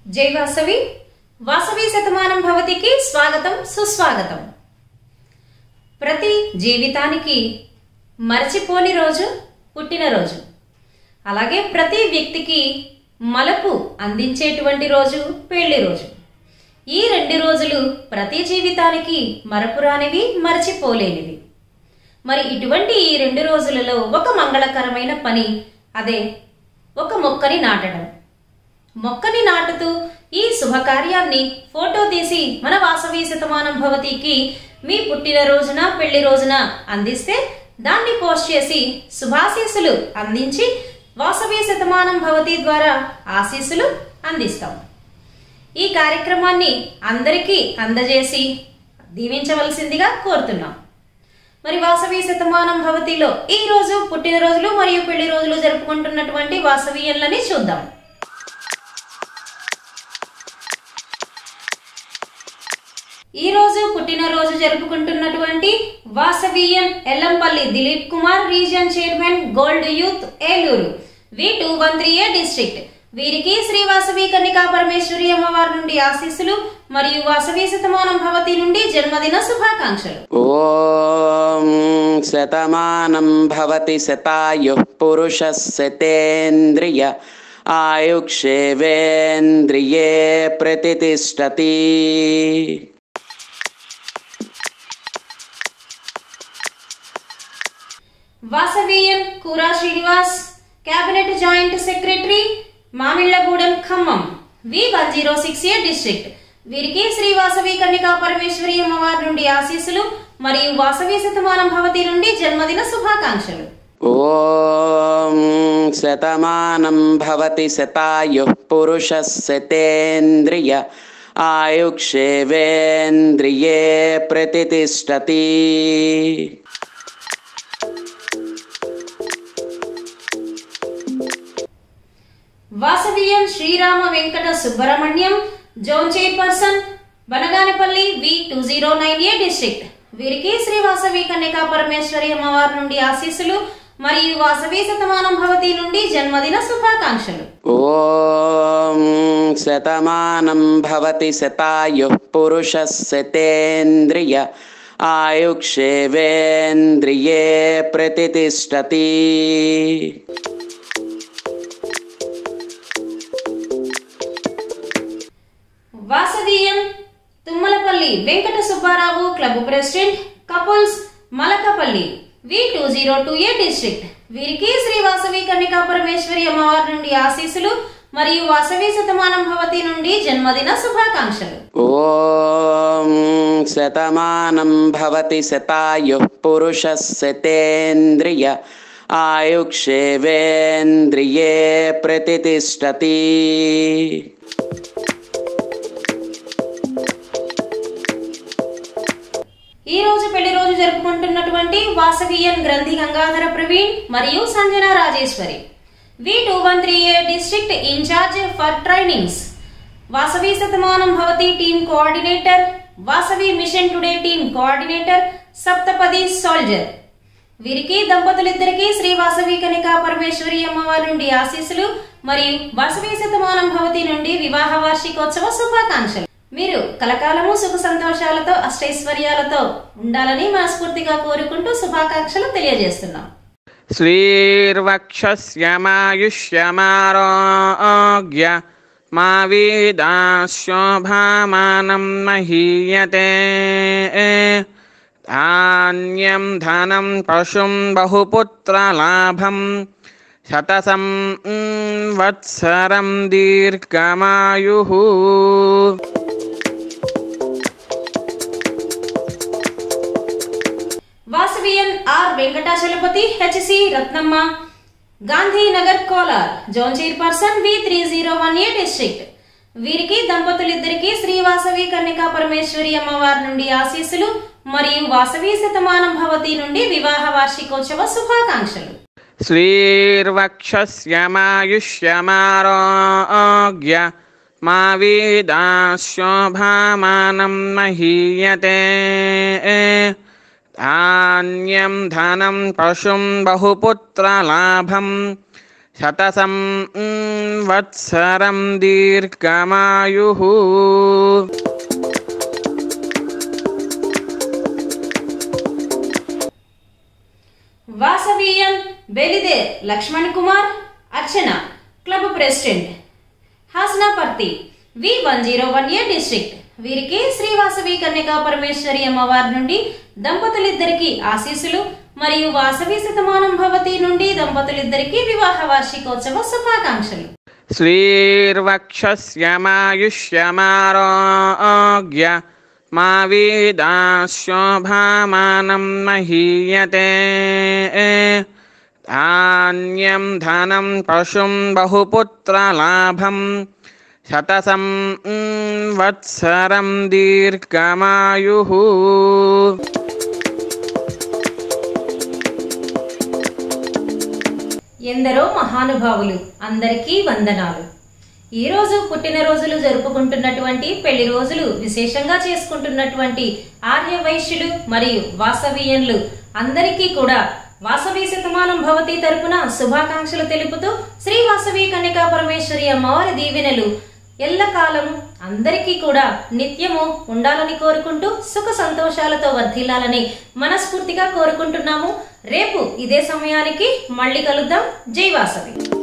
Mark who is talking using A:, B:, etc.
A: జై వాసవి వాసవి శతమానం భవతికి స్వాగతం సుస్వాగతం ప్రతి జీవితానికి మరచిపోని రోజు పుట్టినరోజు అలాగే ప్రతి వ్యక్తికి మలపు అందించేటువంటి రోజు పెళ్లి రోజు ఈ రెండు రోజులు ప్రతి జీవితానికి మరపురానివి మరచిపోలేనివి మరి ఇటువంటి ఈ రెండు రోజులలో ఒక మంగళకరమైన పని అదే ఒక మొక్కని నాటడం మొక్కని నాటుతూ ఈ శుభకార్యాన్ని ఫోటో తీసి మన వాసవి శతమానం భవతికి మీ పుట్టినరోజున పెళ్లి రోజున అందిస్తే దాన్ని పోస్ట్ చేసి శుభాశీస్సులు అందించి వాసవి శతమానం భవతి ద్వారా ఆశీస్సులు అందిస్తాం ఈ కార్యక్రమాన్ని అందరికీ అందజేసి దీవించవలసిందిగా కోరుతున్నాం మరి వాసవి శతమానం భవతిలో ఈ రోజు పుట్టినరోజులు మరియు పెళ్లి రోజులు జరుపుకుంటున్నటువంటి వాసవీయులని చూద్దాం ఈ రోజు పుట్టినరోజు జరుపుకుంటున్నటువంటి Vasavian Yellampalli Dilip Kumar region chairman gold youth Eluru V two one three A district వీరికి శ్రీ వాసవి కన్నికా పరమేశ్వరి అమ్మవారి నుండి ఆశీస్సులు మరియు వాసవి శతమానం భవతి నుండి జన్మదిన శుభాకాంక్షలు
B: ॐ शतमानं भवति शतायुः पुरुषः शतेन्द्रिय आयुक्षेवेन्द्रिये प्रतितिष्ठति
A: Vasavian Koora Srinivas cabinet joint secretary Mamillagudem Khammam V one zero six A district వీరికి శ్రీ వాసవి కన్నికా పరమేశ్వరి అమ్మవారి నుండి ఆశీస్సులు మరియు వాసవి శతమానం భవతి నుండి జన్మదిన శుభాకాంక్షలు
B: ॐ शतमानं भवति शतायुः पुरुषः शतेन्द्रिय आयुक्षेवेन्द्रिये प्रतितिष्ठति
A: Vasaviyam Srirama Venkata Subramanyam zone chairperson Banaganapalli V two zero nine A district వీరికి శ్రీ వాసవి కన్యకా పరమేశ్వరి అమ్మవారి నుండి ఆశీస్సులు మరియు వాసవి శతమానం భవతి నుండి జన్మదిన శుభాకాంక్షలు
B: ॐ शतमानं भवति शतायुः पुरुषः शतेन्द्रिय आयुक्षेवेन्द्रिये प्रतितिष्ठति
A: Vasaviyam Tummalapalli Venkata Subbarao club president couples Malakapalli V two zero two A district వీరికి శ్రీ వాసవి కన్నికా పరమేశ్వరి అమ్మవారి నుండి ఆశీస్సులు మరియు వాసవి శతమానం భవతి నుండి జన్మదిన శుభాకాంక్షలు
B: ॐ शतमानं भवति शतायुः पुरुषः शतेन्द्रिय आयुक्षेवेन्द्रिये प्रतितिष्ठति
A: ఈ రోజు పెళ్లి రోజు జరుపుకుంటున్నటువంటి వాసవీయన్ గ్రంథి గంగాధర ప్రవీణ్ మరియు Sanjana Rajeshwari V two one three A district incharge for trainings Vasavi Shatamanam Bhavati team coordinator Vasavi mission today team coordinator Saptapadi soldier వీరికి దంపతులిద్దరికీ శ్రీ వాసవి కనికా పరమేశ్వరి అమ్మవారి నుండి ఆశీస్సులు మరియు వాసవి శతమానం భవతి నుండి వివాహ వార్షికోత్సవ శుభాకాంక్షలు మీరు కలకాలము సుఖ సంతోషాలతో అష్టైశ్వర్యాలతో ఉండాలని మనస్ఫూర్తిగా కోరుకుంటూ శుభాకాంక్షలు తెలియజేస్తున్నాం
C: श्रीर्वक्षस्यमायुष्यमारोग्य मा वेदाशोभामानं महीयते धान्यं धनं पशुं बहुपुत्रलाभं शतसं mm, वत्सरं दीर्घमायुः
A: Vasavian R Venkatachalapathi H C Ratnamma Gandhinagar Kolar zone chairperson V three zero one A district వీరికి దంపతులిద్దరికీ శ్రీ వాసవి కన్యకా పరమేశ్వరి అమ్మవారి నుండి ఆశీస్సులు మరియు వాసవి శతమానం భవతి నుండి వివాహ వార్షికోత్సవ శుభాకాంక్షలు
C: श्रीर्वक्षस्यमायुष्यमारोग्य मा वेदाशोभामानं महीयते धान्यं धनं पशुं बहुपुत्रलाभं శతసం వత్సరం దీర్ఘమాయు
A: Vasavian Belider Laxman Kumar Archana club president Hasanaparthy V one zero one A district వీరికి శ్రీ వాసవి కన్యకా పరమేశ్వరి అమ్మవారి నుండి దంపతులిద్దరికి ఆశీస్సులు మరియు వాసవి శతమానం భవతి నుండి దంపతులిద్దరికి వివాహ వార్షికోత్సవ శుభాకాంక్షలు
C: श्रीर्वक्षस्यमायुष्यमारोग्य मा वेदाशोभामानं महीयते धान्यं धनं पशुं बहुपुत्रलाभं शतसं वत्सरं दीर्घमायुः
A: ఎందరో మహానుభావులు అందరికీ వందనాలు ఈ రోజు పుట్టినరోజులు జరుపుకుంటున్నటువంటి పెళ్లి రోజులు విశేషంగా చేసుకుంటున్నటువంటి ఆర్య వైశ్యులు మరియు వాసవీయన్లు అందరికీ కూడా వాసవి శతమానం భవతి తరపున శుభాకాంక్షలు తెలుపుతూ శ్రీ వాసవి కన్యకా పరమేశ్వరి అమ్మవారి దీవెనలు ఎల్లకాలము అందరికీ కూడా నిత్యము ఉండాలని కోరుకుంటూ సుఖ సంతోషాలతో వర్ధిల్లాలని మనస్ఫూర్తిగా కోరుకుంటున్నాము రేపు ఇదే సమయానికి మళ్ళీ కలుద్దాం జై వాసవి